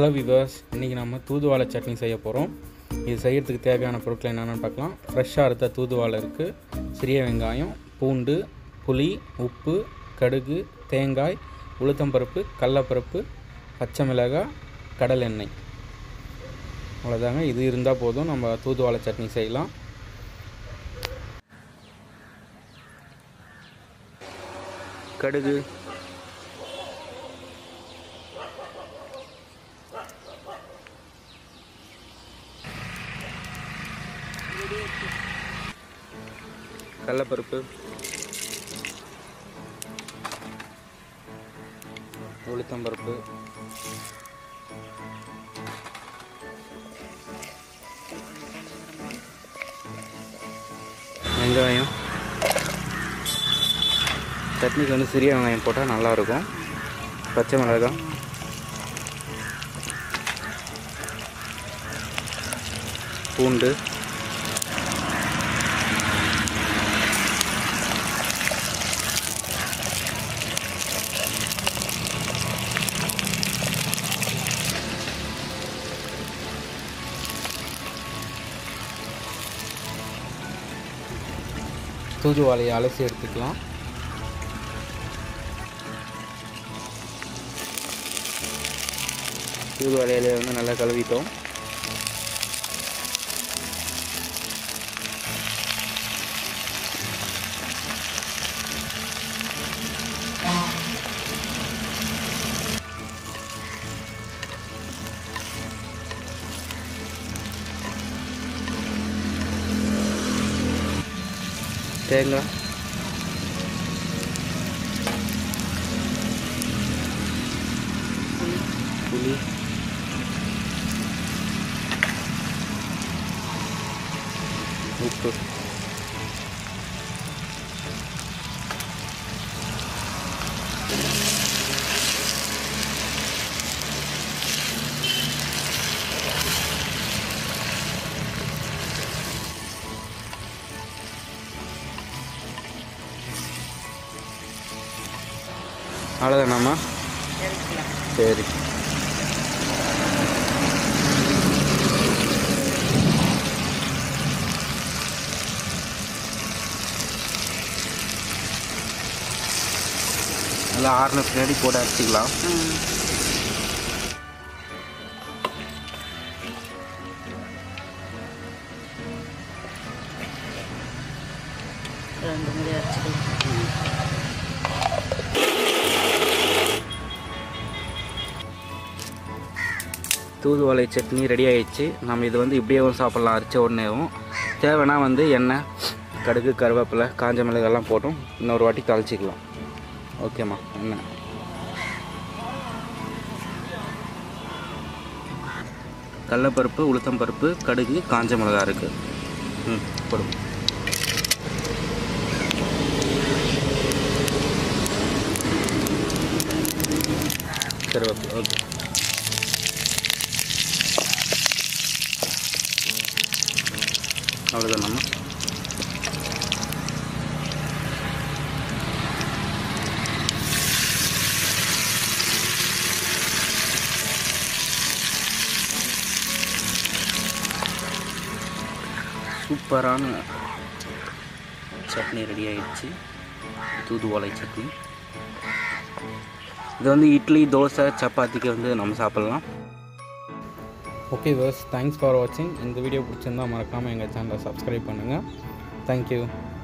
hello viewers இன்றைக்கி நம்ம தூதுவாழை சட்னி செய்ய போகிறோம் இது செய்யறதுக்கு தேவையான பொருட்கள் என்னென்னு பார்க்கலாம் ஃப்ரெஷ்ஷாக அறுத்த தூதுவாழை இருக்குது சிறிய வெங்காயம் பூண்டு புளி உப்பு கடுகு தேங்காய் உளுத்தம்பருப்பு கடலப்பருப்பு பச்சை மிளகாய் கடல் எண்ணெய் அவ்வளோதாங்க இது இருந்தால் போதும் நம்ம தூதுவாழை சட்னி செய்யலாம் கடுகு கடலப்பருப்பு உளுத்தம்பருப்பு வெங்காயம் சட்னிக்கு வந்து சிறிய வெங்காயம் போட்டால் நல்லாயிருக்கும் பச்சை மிளகாய் பூண்டு தூதுவாழையை அலசி எடுத்துக்கலாம் தூதுவாழையில வந்து நல்லா கழுவிட்டோம் தேங்காய் புளி உப்பு அவ்வளோதானாம்மா சரி நல்லா ஆறுன பின்னாடி போட்டு அரைச்சிக்கலாம் ரெண்டு முறை அரைச்சிக்கலாம் தூதுவளை சட்னி ரெடி ஆயிடுச்சு நம்ம இது வந்து இப்படியேவும் சாப்பிட்லாம் அரைச்ச உடனேவும் தேவைன்னா வந்து எண்ணெய் கடுகு கருவேப்பிலை காஞ்ச மிளகாலாம் போட்டும் இன்னொரு வாட்டி தாளிச்சிக்கலாம் ஓகேம்மா எண்ணெய் கடலப்பருப்பு உளுத்தம்பருப்பு கடுகு காஞ்ச மிளகா இருக்குது ம் போடும் கருவேப்பிலை ஓகே அவ்வளோதான் நம்ம சூப்பரான சட்னி ரெடி ஆயிடுச்சு தூதுவளை சட்னி இது வந்து இட்லி தோசை சப்பாத்திக்கு வந்து நம்ம சாப்பிட்லாம் ஓகே பஸ் தேங்க்ஸ் ஃபார் வாட்சிங் இந்த வீடியோ பிடிச்சிருந்தா மறக்காமல் எங்கள் சேனலை சப்ஸ்கிரைப் பண்ணுங்கள் தேங்க்யூ